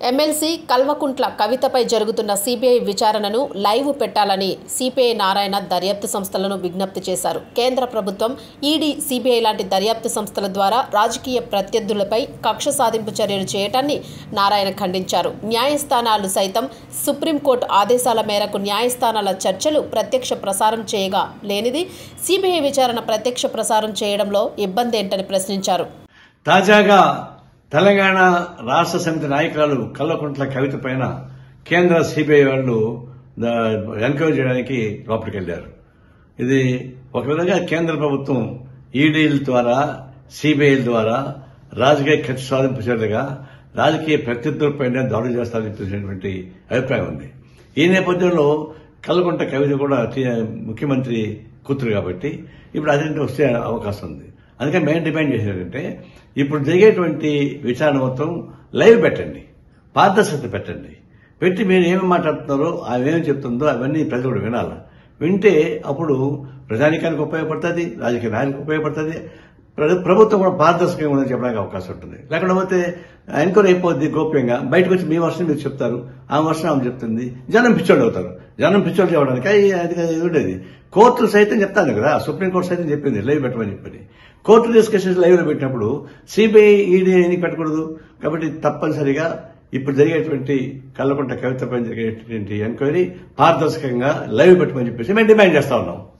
MLC Kalvakuntla కవితపై జరుగుతున్న CBI విచారణను live పెట్టాలని సిపిఐ నారాయణ దర్యాప్తు సంస్థలను విజ్ఞప్తి చేశారు కేంద్ర ప్రభుత్వం ఈడీ సిబిఐ లాంటి దర్యాప్తు సంస్థల ద్వారా రాజకీయ ప్రత్యర్థులపై కక్ష సాధింపు చర్యలు చేయటాన్ని నారాయణ ఖండించారు న్యాయస్థానాలు సైతం సుప్రీంకోర్టు ఆదేశాల మేరకు న్యాయస్థానాల చర్చలు ప్రత్యక్ష ప్రసారం చేయగా లేనిది సిబిఐ విచారణ ప్రత్యక్ష ప్రసారం చేయడంలో ఇబ్బంది ఏంటని ప్రశ్నించారు తాజాగా తెలంగాణ రాష్ట్ర సమితి నాయకురాలు కల్వకుంట్ల కవిత పైన కేంద్ర సిబిఐ వాళ్ళు ద- ఎంక్వైరీ చేయడానికి లోపలికి వెళ్లారు ఇది ఒక విధంగా కేంద్ర ప్రభుత్వం ఈడీల ద్వారా సిబిఐల ద్వారా రాజకీయ ఖర్చు సాధింపు చర్యలుగా రాజకీయ ప్రత్యర్థులపైన దాడులు చేస్తారని చెప్పేసినటువంటి అభిప్రాయం ఉంది ఈ నేపథ్యంలో కల్వకుంట్ల కవిత కూడా టీ- ముఖ్యమంత్రి కూతురు కాబట్టి ఇప్పుడు అదేంటి వస్తే అవకాశం ఉంది అందుకని మేము డిమాండ్ చేసేదంటే ఇప్పుడు జరిగేటువంటి విచారణ మొత్తం లైవ్ పెట్టండి పారదర్శకత పెట్టండి పెట్టి మీరు ఏమి మాట్లాడుతున్నారో ఆమె ఏమి చెప్తుందో అవన్నీ ప్రజలు కూడా వినాలి వింటే అప్పుడు ప్రజానికానికి ఉపయోగపడుతుంది రాజకీయ నాయకులకు ఉపయోగపడుతుంది ప్ర- ప్రభుత్వం కూడా పారదర్శకంగా ఉందని చెప్పడానికి అవకాశం ఉంటుంది లేకపోతే ఎంక్వైరీ అయిపోద్ది గోప్యంగా బయటకు వచ్చి మీ వర్షం మీరు చెప్తారు ఆ వర్షం ఆమె చెప్తుంది జనం పిచ్చోళ్ళు అవుతారు జనం పిచ్చోళ్ళు చెప్పడానికి అది- అది అది ఉండేది కోర్టులు సైతం చెప్తాను కదా సుప్రీంకోర్టు సైతం చెప్పింది లైవ్ పెట్టమని చెప్పని కోర్టు డిస్కషన్స్ లైవ్ లో పెట్టినప్పుడు సిబిఐ ఈడీ ఎందుకు పెట్టకూడదు కాబట్టి తప్పనిసరిగా ఇప్పుడు జరిగేటువంటి కళ్ళకుంట కవితపై జరిగేటువంటి ఎంక్వైరీ పారదర్శకంగా లైవ్ పెట్టమని చెప్పేసి మేము డిమాండ్ చేస్తా ఉన్నాం